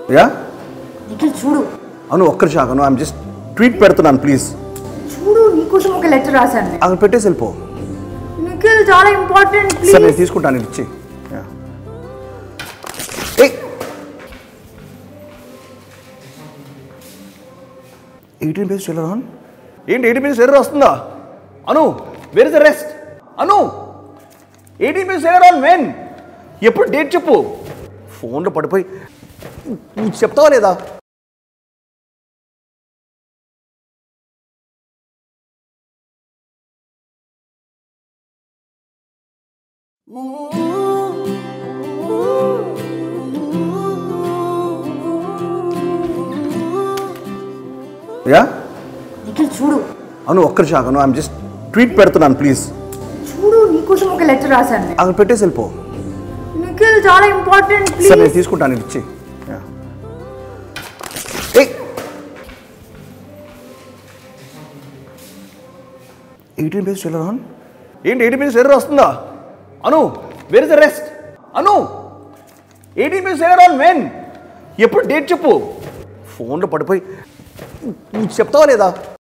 Yeah Nikhil చూడు అను ఒక్కరి shock I'm just tweet పెడుతున్నాను ప్లీజ్ చూడు నీకోసం ఒక లెటర్ రాశాను నేను. అక్కడ పెట్టేసి వెళ్ళిపో నిఖిల్ చాలా ఇంపార్టెంట్ సరే ప్లీజ్ నేను తీసుకుంటాను ఇది ఇచ్చి యా. ఏయ్ ఎయిటీన్ పేజ్ ఎర్రర్ ఆన్ ఏంటి ఎయిటీన్ పేజ్ ఎర్రర్ వస్తుందా Anu where is the rest Anu eighteen page error on when ఎప్పుడు డేట్ చెప్పు ఫోన్లో పడిపోయి నువ్వు చెప్తావా లేదా యా నిఖిల్ చూడు అను ఒక్కరి షాక్ ఐఎమ్ జస్ట్ ట్వీట్ పెడుతున్నాను ప్లీజ్ చూడు నీకోసం ఒక లెటర్ రాశాను నేను. అక్కడ పెట్టేసి వెళ్ళిపో నిఖిల్ చాలా ఇంపార్టెంట్ సరే ప్లీజ్ నేను తీసుకుంటాను ఇది ఇచ్చి యా. ఏయ్ ఎయిటీన్ పేజ్ ఎర్రర్ ఆన్ ఏంటి ఎయిటీన్ పేజ్ ఎర్రర్ వస్తుందా Anu where is the rest Anu eighteen page error on when ఎప్పుడు డేట్ చెప్పు ఫోన్లో పడిపోయి నువ్వు చెప్తావా లేదా